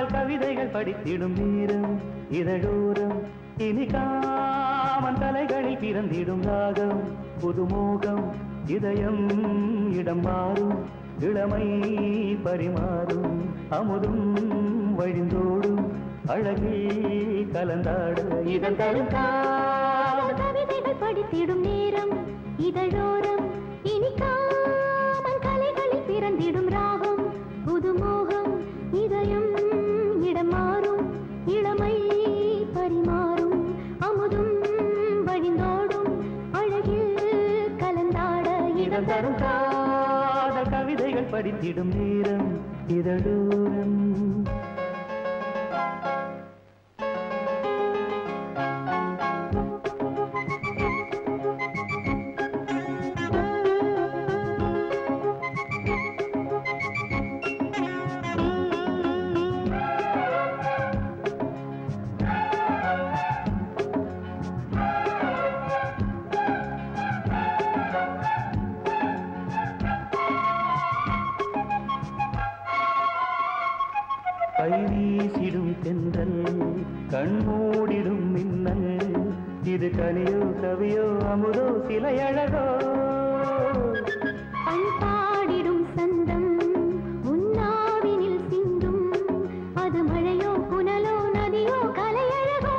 காதல் கவிதைகள் படித்திடும் நேரம் இதழோரம் இனி காமன் தலைகளில் பிறந்திடும் ராகம் புதுமோகம் இதயம் இடம் மாறும் இளமை பரிமாறும் அமுதும் வழிந்தோடும் அழகில் கலந்தாட இதன் தரும் காதல் கவிதைகள் படித்திடும் நேரம் இதழோரம் இனி காமன் கலைகளில் பிறந்திடும் ராகம் புதுமோகம் இதயம் இடம் மாறும் இளமை பரிமாறும் அமுதும் வழிந்தோடும் அழகில் கலந்தாட இதன் தரும் காதல் கவிதைகள் படித்திடும் நேரம் இதழோரம் கை வீசிடும் தென்றல் கண்மூடிடும் மின்னல் இது கனியோ கவியோ அமுதோ சிலை அழகோ பண்பாடிடும் சந்தம் உன்னாவினில் சிந்தும் அது மழையோ புனலோ நதியோ கலையழகோ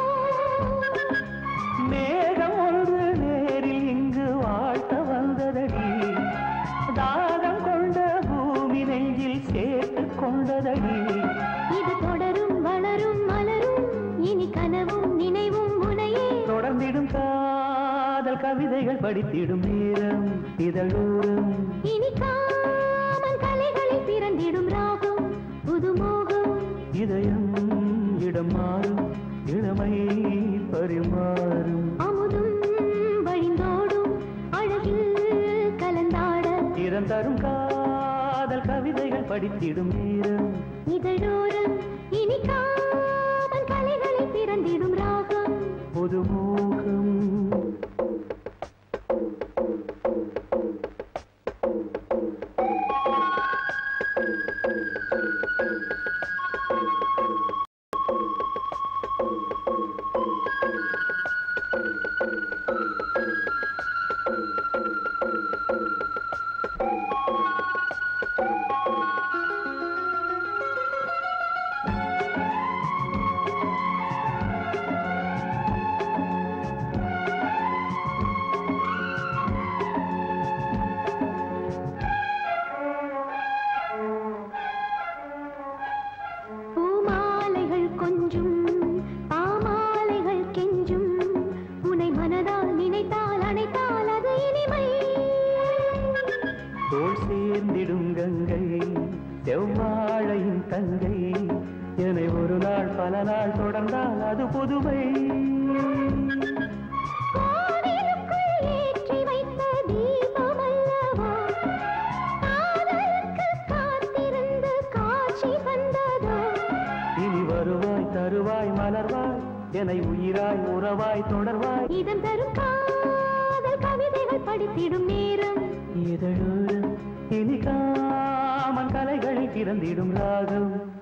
மேகம் ஒன்று நேரில் இங்கு வாழ்த்த வந்ததடி தாகம் கொண்ட பூமி நெஞ்சில் சேர்த்து கொண்டதடி இது தொடரும் வளரும் மலரும் இனி கனவும் நினைவும் உனையே தொடர்ந்திடும் காதல் கவிதைகள் படித்திடும் நேரம் இதழோரம் இனி காமன் கலைகளில் பிறந்திடும் ராகம் புதுமோகம் இதயம் இடம் மாறும் இளமை பரிமாறும் அமுதும் வழிந்தோடும் அழகில் கலந்தாட திறந்தரும் காதல் கவிதைகள் படித்திடும் நேரம் இதழோரம் இனி காமன் கலைகளில் பிறந்திடும் ராகம் புதுமோகம் பூமாலைகள் கொஞ்சும் பாமாலைகள் கெஞ்சும் உனை மனதால் நினைத்தால் அணைத்தால் அது இனிமை தோல் சேர்ந்திடும் கங்கை செவ்வாழையின் தங்கை என்னை ஒரு நாள் பல நாள் தொடர்ந்தால் அது புதுமை கோவிலுக்குள் ஏற்றி வைத்த தீபம் அல்லவா காதலுக்கு காத்திருந்து காட்சி வந்ததோ இனி வருவாய் தருவாய் மலர்வாய் என்னை உயிராய் உறவாய் தொடர்வாய் இதம் தரும் காதல் கவிதைகள் படித்திடும் நேரம் இதழோரம் இனி காமன் கலைகளில் பிறந்திடும் ராகம்